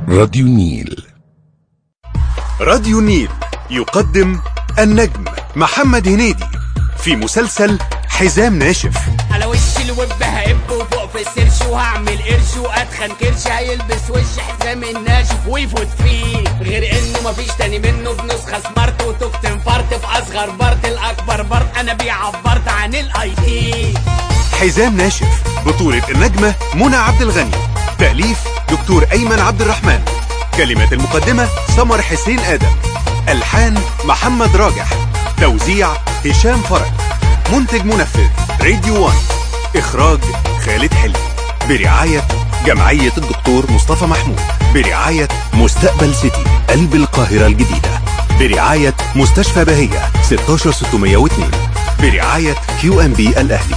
راديو النيل راديو النيل يقدم النجم محمد هنيدي في مسلسل حزام ناشف على وش الوب هقب وفوق في السيرش وهعمل قرش واتخن كرش هيلبس وش حزام الناشف ويفوت فيه غير انه مفيش تاني منه بنسخه سمارت وتوكت انفرت في اصغر بارت الاكبر بارت انا بيه عبرت عن الاي تي حزام ناشف بطولة النجمة منى عبد الغني تأليف دكتور أيمن عبد الرحمن كلمات المقدمة سمر حسين آدم ألحان محمد راجح توزيع هشام فرج منتج منفذ راديو وان إخراج خالد حلمي برعاية جمعية الدكتور مصطفى محمود برعاية مستقبل سيتي قلب القاهرة الجديدة برعاية مستشفى بهية 16602 برعاية كيو ام بي الأهلي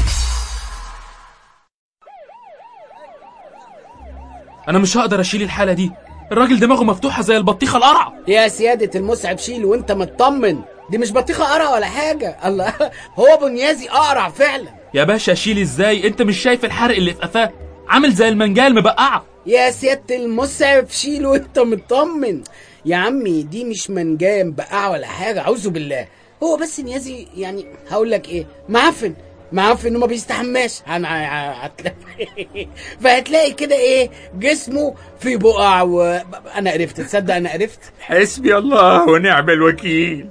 انا مش هقدر اشيل الحاله دي الراجل دماغه مفتوحه زي البطيخه القرعه يا سيادة المسعب شيل وانت مطمن دي مش بطيخة قرع ولا حاجة الله هو بنيازي اقرع فعلا يا باشا شيل ازاي انت مش شايف الحرق اللي في قفاه عامل زي المنجال مبقعه يا سيادة المسعف شيل وانت مطمن يا عمي دي مش منجام بقعة ولا حاجة اعوذ بالله هو بس نيازي يعني هقول لك ايه معفن معفن وما بيستحماش هن- ه- هتلاقي فهتلاقي كده ايه جسمه في بقع و... انا عرفت تصدق انا عرفت حسبي الله ونعم الوكيل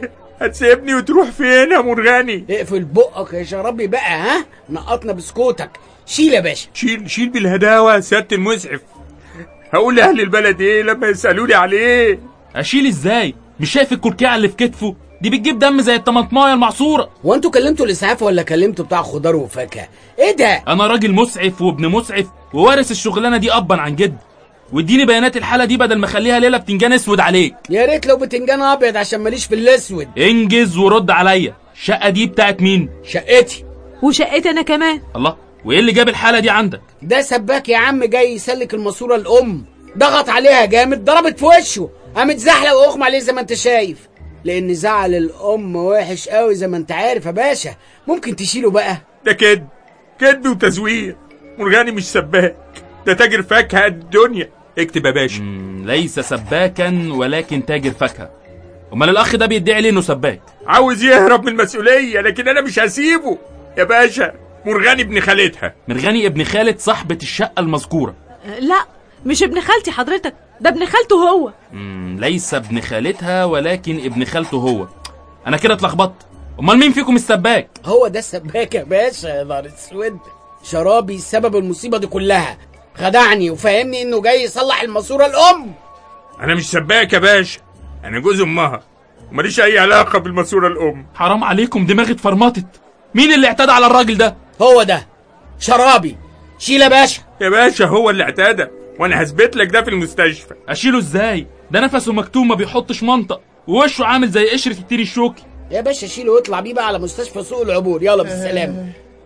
هتسيبني وتروح فين يا مرغني اقفل بقك يا شرابي بقى ها نقطنا بسكوتك شيل يا باشا شيل شيل بالهداوة يا سيادة المسعف هقول لأهل البلد إيه لما يسألوني عليه اشيل ازاي مش شايف الكركعه اللي في كتفه دي بتجيب دم زي الطماطمايه المعصوره هو انتوا كلمتوا الاسعاف ولا كلمتوا بتاع خضار وفاكهه ايه ده انا راجل مسعف وابن مسعف ووارث الشغلانه دي ابا عن جد واديني بيانات الحاله دي بدل ما اخليها ليله بتنجان اسود عليك يا ريت لو بتنجان ابيض عشان ماليش في الاسود انجز ورد عليا الشقه دي بتاعت مين شقتي وشقتي انا كمان الله وايه اللي جاب الحاله دي عندك ده سباك يا عم جاي يسلك الماسوره الام ضغط عليها جامد ضربت في وشه قامت زحله واغمى عليه زي ما انت شايف لان زعل الام وحش قوي زي ما انت عارف يا باشا ممكن تشيله بقى ده كذب كذب وتزوير مرغني مش سباك ده تاجر فاكهة قد الدنيا اكتب يا باشا مم، ليس سباكا ولكن تاجر فاكهه امال الاخ ده بيدعي ليه انه سباك عاوز يهرب من المسؤولية لكن أنا مش هسيبه يا باشا مرغني ابن خالتها مرغني ابن خالد صاحبه الشقه المذكوره لا مش ابن خالتي حضرتك ده ابن خالته هو مم، ليس ابن خالتها ولكن ابن خالته هو انا كده اتلخبطت امال مين فيكم السباك هو ده السباك يا باشا يا نهار اسود شرابي سبب المصيبه دي كلها خدعني وفهمني انه جاي يصلح الماسوره الام أنا مش سباك يا باشا أنا جوز أمها وماليش أي علاقة بالماسورة الأم حرام عليكم دماغي اتفرمطت مين اللي اعتدى على الراجل ده هو ده شرابي شيل يا باشا يا باشا هو اللي اعتدى وأنا هثبت لك ده في المستشفى اشيله ازاي ده نفسه مكتوم ما بيحطش منطق ووشه عامل زي قشره التير الشوكي يا باشا شيله واطلع بيه بقى على مستشفى سوق العبور يلا بالسلامه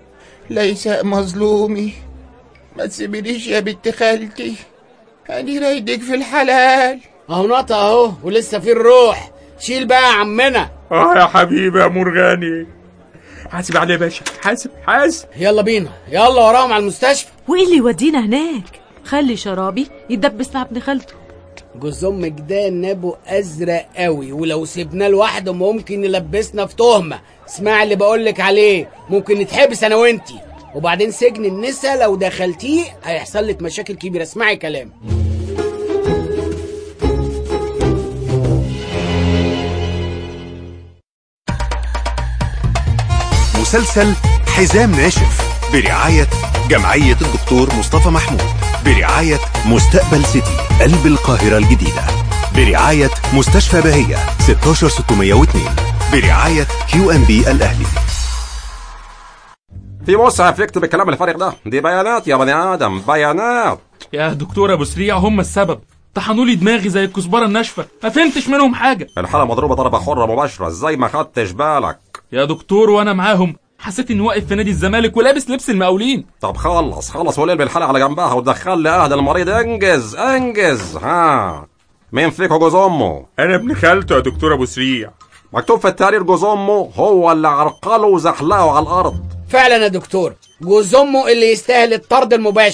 ليس مظلومي ما تسيبنيش يا بنت خالتي أنا رايدك في الحلال اهو نقطة اهو ولسه في الروح شيل بقى يا عمنا آه يا حبيبي يا مرغني حاسب عليه يا باشا حاسب حاسب يلا بينا يلا وراهم على المستشفى وايه اللي يودينا هناك خلي شرابي يدبس مع ابن خالته جوز امك ده نابه ازرق قوي ولو سيبناه لوحده ممكن يلبسنا في تهمه اسمع اللي بقولك عليه ممكن نتحبس انا وانتي وبعدين سجن النسا لو دخلتيه هيحصل لك مشاكل كبيره اسمعي كلام مسلسل حزام ناشف برعاية جمعية الدكتور مصطفى محمود برعاية مستقبل سيتي قلب القاهرة الجديدة برعاية مستشفى بهية 16602 برعاية كيو ام بي الأهلي في مسعف يكتب الكلام الفارغ ده دي بيانات يا بني ادم بيانات يا دكتور ابو سريع هم السبب طحنوا لي دماغي زي الكزبره الناشفه ما فهمتش منهم حاجه الحالة مضروبة ضربة حرة مباشرة ازاي ما خدتش بالك يا دكتور وانا معاهم حسيت اني واقف في نادي الزمالك ولابس لبس المقاولين طب خلص خلص وليل بالحالة على جنبها ودخل لي اهل المريض انجز انجز ها مين فيكم جوز امه أنا ابن خالته يا دكتور أبو سريع مكتوب في التقرير جوز امه هو اللي عرقله وزحلقه على الارض فعلا يا دكتور جوز امه اللي يستاهل الطرد المباشر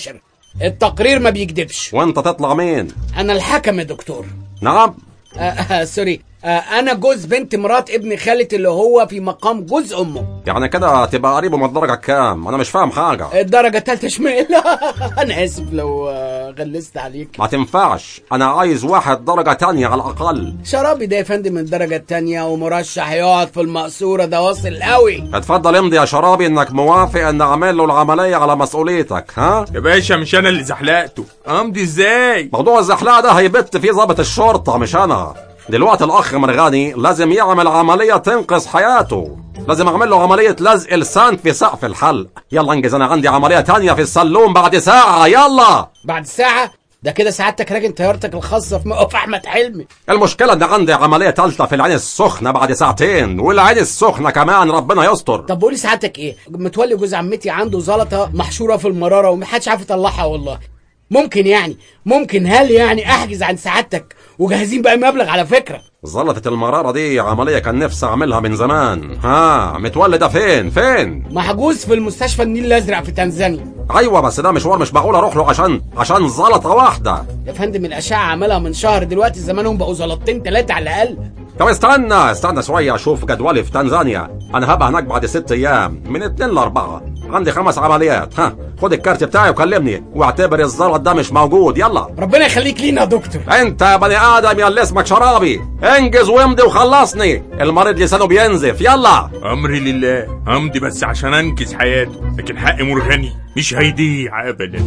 التقرير ما بيكدبش وانت تطلع مين انا الحكم يا دكتور نعم آه آه سوري آه انا جوز بنت مرات ابن خالة اللي هو في مقام جوز امه يعني كده تبقى قريبه من الدرجه كام انا مش فاهم حاجه الدرجة التالتة شمال انا اسف لو آه غلست عليك ما تنفعش انا عايز واحد درجه تانية على الاقل شرابي ده يا فندم من الدرجة التانية ومرشح يقعد في المقصورة ده واصل قوي اتفضل امضي يا شرابي انك موافق ان اعمل له العمليه على مسؤوليتك ها يا باشا مش انا اللي زحلقته امضي ازاي موضوع الزحلقه ده هيبت فيه ضابط الشرطه مش انا دلوقتي الاخ مرغني لازم يعمل عمليه تنقذ حياته لازم اعمل له عمليه لزق لسان في سقف الحلق يلا انجز انا عندي عمليه تانية في السلوم بعد ساعه يلا بعد ساعة ده كده سعادتك راكن طيارتك الخاصة في موقف أحمد حلمي المشكله ان عندي عمليه تالتة في العين السخنه بعد ساعتين والعين السخنه كمان ربنا يستر طب قولي سعادتك إيه متولي جوز عمتي عنده زلطة محشورة في المرارة ومحدش عارف يطلعها والله ممكن يعني ممكن هل يعني أحجز عن سعادتك وجاهزين بقى مبلغ على فكرة زلطة المرارة دي عملية كان نفسي أعملها من زمان ها متولدة فين فين محجوز في المستشفى النيل الأزرق في تنزانيا أيوة بس ده مشوار مش معقول أروح له عشان عشان زلطة واحدة يا فندم الأشعة عملها من شهر دلوقتي زمانهم بقوا زلطتين تلاتة على الأقل طب استنى استنى شوية أشوف جدولي في تنزانيا أنا هبقى هناك بعد ست أيام من اتنين لأربعة عندي خمس عمليات ها خد الكارت بتاعي وكلمني واعتبر الزلط ده مش موجود يلا ربنا يخليك لينا يا دكتور انت يا بني ادم يا اللي اسمك شرابي انجز وامضي وخلصني المريض لسانه بينزف يلا امري لله امضي بس عشان انقذ حياته لكن حق مرغني مش هيضيع ابدا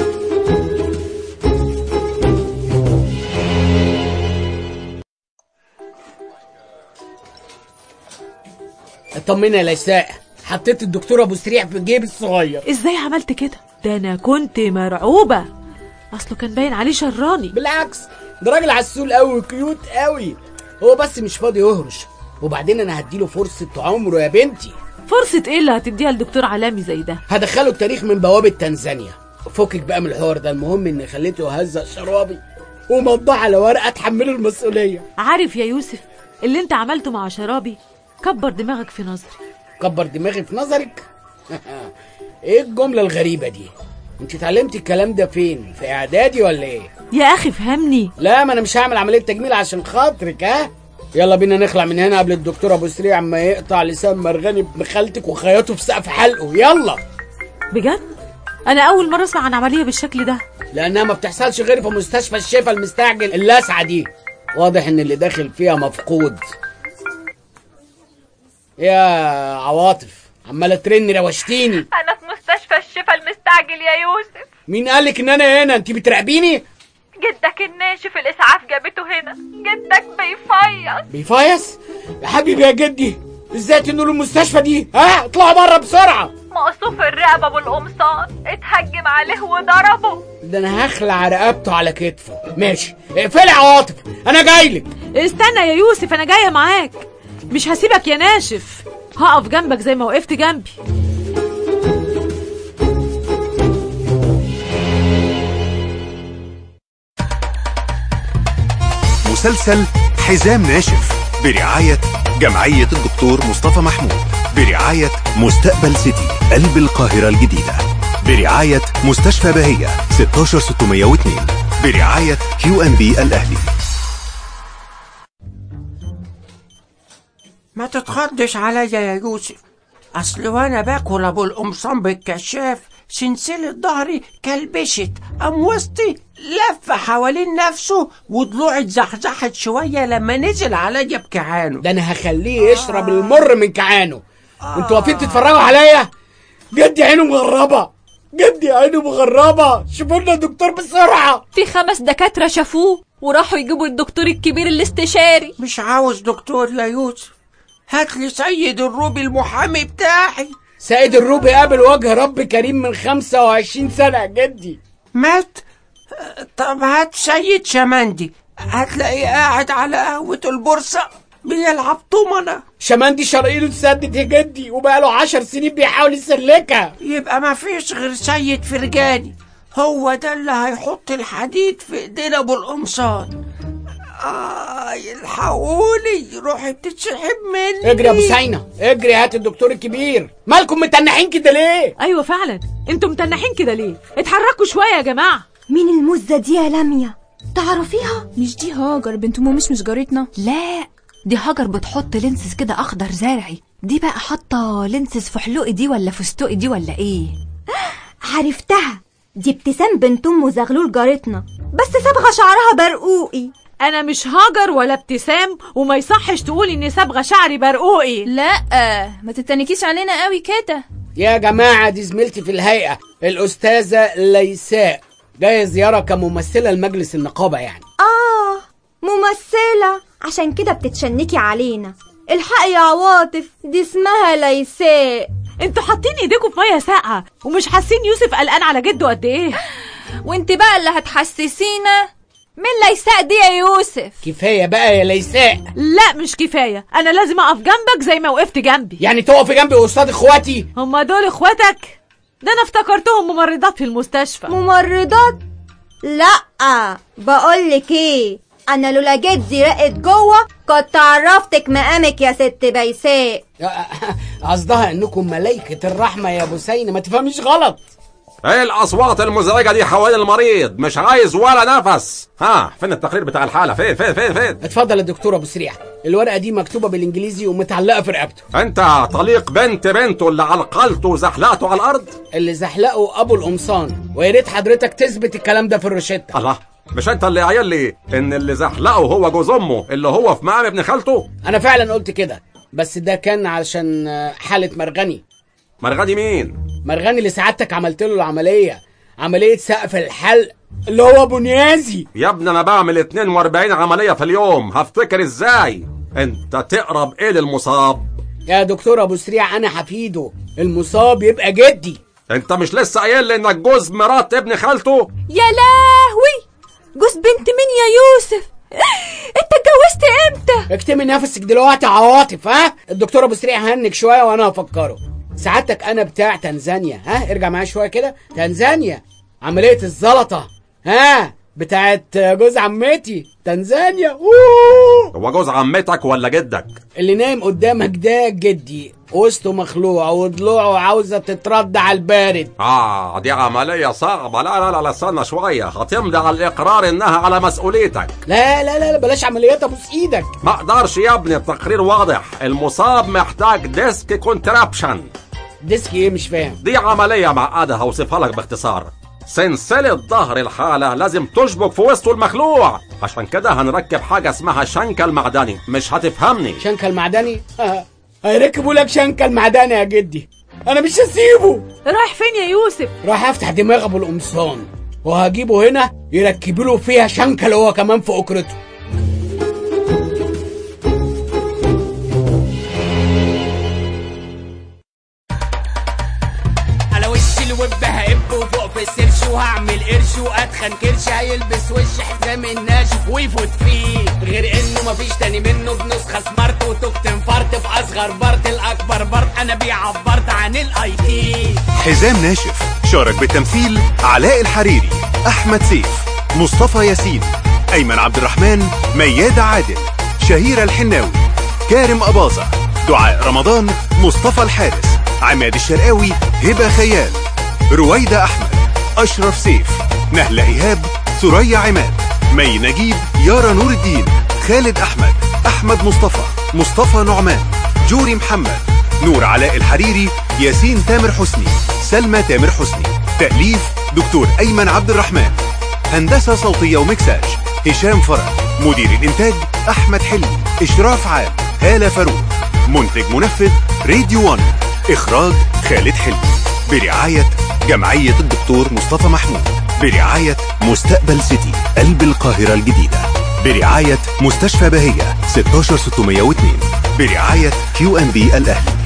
اطمني يا ليساء حطيت الدكتور ابو سريع في جيبي الصغير ازاي عملت كده ده انا كنت مرعوبة اصله كان باين عليه شراني بالعكس ده راجل عسول قوي وكيوت قوي هو بس مش فاضي يهرش وبعدين انا هديله فرصة عمره يا بنتي فرصة ايه اللي هتديها لدكتور عالمي زي ده هدخله التاريخ من بوابة تنزانيا فكك بقى من الحوار ده المهم اني خليته يهزق شرابي ومضى على ورقة تحمله المسؤولية عارف يا يوسف اللي انت عملته مع شرابي كبر دماغك في نظري كبر دماغي في نظرك ايه الجملة الغريبة دي انت اتعلمتي الكلام ده فين في اعدادي ولا ايه يا اخي فهمني لا ما انا مش هعمل عملية تجميل عشان خاطرك ها يلا بينا نخلع من هنا قبل الدكتور ابو سريع ما يقطع لسان مرغني ابن خالتك وخياطه في سقف حلقه يلا بجد انا اول مرة اسمع عن عملية بالشكل ده لانها ما بتحصلش غير في مستشفى الشفا المستعجل اللاسعه دي واضح ان اللي داخل فيها مفقود يا عواطف عماله ترن روشتيني أنا في مستشفى الشفا المستعجل يا يوسف مين قالك ان انا هنا انت بتراقبيني جدك الناشف الإسعاف جابته هنا جدك بيفيص بيفايس يا حبيبي يا جدي ازاي تنقلوا المستشفى دي ها اطلعوا بره بسرعه مقصوف الرقبة بالقمصان اتهجم عليه وضربه ده انا هخلع رقبته على كتفه ماشي اقفلي يا عواطف انا جايلك استنى يا يوسف انا جاية معاك مش هسيبك يا ناشف هقف جنبك زي ما وقفت جنبي مسلسل حزام ناشف برعاية جمعية الدكتور مصطفى محمود برعاية مستقبل سيتي قلب القاهرة الجديدة برعاية مستشفى بهية 16602 برعاية كيو ان بي الأهلي ما تتخضش عليا يا يوسف اصل وانا باكل ابو القمصان بالكشاف سلسلة ظهري كلبشت قام وسطي لف حوالين نفسه وضلوعي اتزحزحت شوية لما نزل عليا بكعانه ده انا هخليه يشرب المر من كعانه انتوا واقفين تتفرجوا عليا جدي عينه مغربه جدي عينه مغربه شوفوا لنا دكتور بسرعه في خمس دكاترة شافوه وراحوا يجيبوا الدكتور الكبير الاستشاري مش عاوز دكتور يا يوسف هات لي سيد الروبي المحامي بتاعي سيد الروبي قابل وجه رب كريم من 25 سنه يا جدي مات طب هات سيد شمندي هتلاقيه قاعد على قهوة البورصة بيلعب طمنة شماندي شرايينه اتسدت يا جدي وبقاله 10 سنين بيحاول يسلكها يبقى ما فيش غير سيد فرجاني هو ده اللي هيحط الحديد في ايدينا بالقمصان آه الحقوني روحي بتتسحب مني اجري يا ابو سينا اجري هات الدكتور الكبير مالكم متنحين كده ليه ايوه فعلا انتوا متنحين كده ليه اتحركوا شويه يا جماعه مين المزة دي يا لميا تعرفيها مش دي هاجر بنت مش مش جارتنا لا دي هاجر بتحط لينسز كده اخضر زرعي دي بقى حاطه لينسز في حلقي دي ولا فستقي دي ولا ايه عرفتها دي ابتسام بنت ام زغلول جارتنا بس صبغه شعرها برقوقي انا مش هاجر ولا ابتسام وما يصحش تقولي اني صبغه شعري برقوقي لا ما تتنكيش علينا قوي كده يا جماعة دي زميلتي في الهيئة الأستاذة ليساء جاية زيارة كممثلة لمجلس النقابة يعني اه ممثله عشان كده بتتشنكي علينا الحق يا عواطف دي اسمها ليساء انتوا حاطين ايديكم في ميه ساقعه ومش حاسين يوسف قلقان على جده قد ايه وانت بقى اللي هتحسسينا من ليساء دي يا يوسف كفاية بقى يا ليساء لا مش كفايه انا لازم اقف جنبك زي ما وقفت جنبي يعني تقفي جنبي قصاد اخواتي هما دول اخواتك ده انا افتكرتهم ممرضات في المستشفى ممرضات لا بقولك ايه انا لولا جدي رقت جوه كنت عرفتك مقامك يا ست بيساء قصدها انكم ملايكة الرحمة يا ابو سينا ما تفهميش غلط ايه الاصوات المزعجه دي حوالين المريض مش عايز ولا نفس ها فين التقرير بتاع الحاله فين فين فين فين اتفضل يا دكتور ابو سريع الورقة دي مكتوبة بالانجليزي ومتعلقة في رقبته انت طليق بنت بنته اللي علقلته وزحلقته على الارض اللي زحلقه ابو القمصان ويا ريت حضرتك تثبت الكلام ده في الروشتة الله مش انت اللي قايل لي ان اللي زحلقه هو جوز امه اللي هو في مقام ابن خالته انا فعلا قلت كده بس ده كان علشان حالة مرغني مرغني مين مرغني اللي سعادتك عملت له العملية عملية سقف الحلق اللي هو ابو نيازي يا ابني انا بعمل 42 عمليه في اليوم هفتكر ازاي انت تقرب ايه للمصاب يا دكتور ابو سريع انا حفيده المصاب يبقى جدي انت مش لسه قايل لي انك جوز مرات ابن خالته يا لهوي جوز بنت مين يا يوسف انت اتجوزت امتى اكتمي نفسك دلوقتي عواطف ها الدكتور ابو سريع هنك شويه وانا هفكره سعادتك انا بتاع تنزانيا ها ارجع معايا شويه كده تنزانيا عمليه الزلطه ها بتاعت جوز عمتي تنزانيا أوه. هو جوز عمتك ولا جدك اللي نايم قدامك ده جدي وسطه مخلوع وضلوعه عاوزه تترد على البارد اه دي عمليه صعبه لا لا لا لا استنى شويه هتمضي على الاقرار انها على مسؤوليتك لا لا لا بلاش عمليات ابوس ايدك ما اقدرش يا ابني التقرير واضح المصاب محتاج ديسك كونترابشن ديسك ايه مش فاهم دي عمليه معقده هوصفها لك باختصار سلسلة ظهر الحالة لازم تشبك في وسطه المخلوع عشان كده هنركب حاجة اسمها شنكة المعدني مش هتفهمني شنكة المعدني؟ هيركبوا لك شنكة المعدني يا جدي انا مش هسيبه رايح فين يا يوسف راح افتح دماغ ابو القمصان وهجيبه هنا يركبوا له فيها شنكة اللي هو كمان في اكرته على وش الوب هقب وفوق في السرش وهعمل قرش واتخن كرش هيلبس وش حزام الناشف ويفوت فيه غير انه مفيش تاني منه بنسخه سمارت وتوك انفرت في اصغر بارت الاكبر بارت انا بيعبرت عن الاي تي حزام ناشف شارك بالتمثيل علاء الحريري احمد سيف مصطفى ياسين ايمن عبد الرحمن ميادة عادل شهيرة الحناوي كارم أباظة دعاء رمضان مصطفى الحارس عماد الشرقاوي هبة خيال رويدة أحمد أشرف سيف نهلة إيهاب ثريا عماد مي نجيب يارا نور الدين خالد أحمد أحمد مصطفى مصطفى نعمان جوري محمد نور علاء الحريري ياسين تامر حسني سلمى تامر حسني تأليف دكتور أيمن عبد الرحمن هندسة صوتية ومكساج هشام فرج مدير الإنتاج أحمد حلمي إشراف عام هالة فاروق منتج منفذ راديو 1 إخراج خالد حلمي برعاية جمعية الدكتور مصطفى محمود برعاية مستقبل سيتي قلب القاهرة الجديدة برعاية مستشفى بهية 16602 برعاية كيو ام بي الأهلي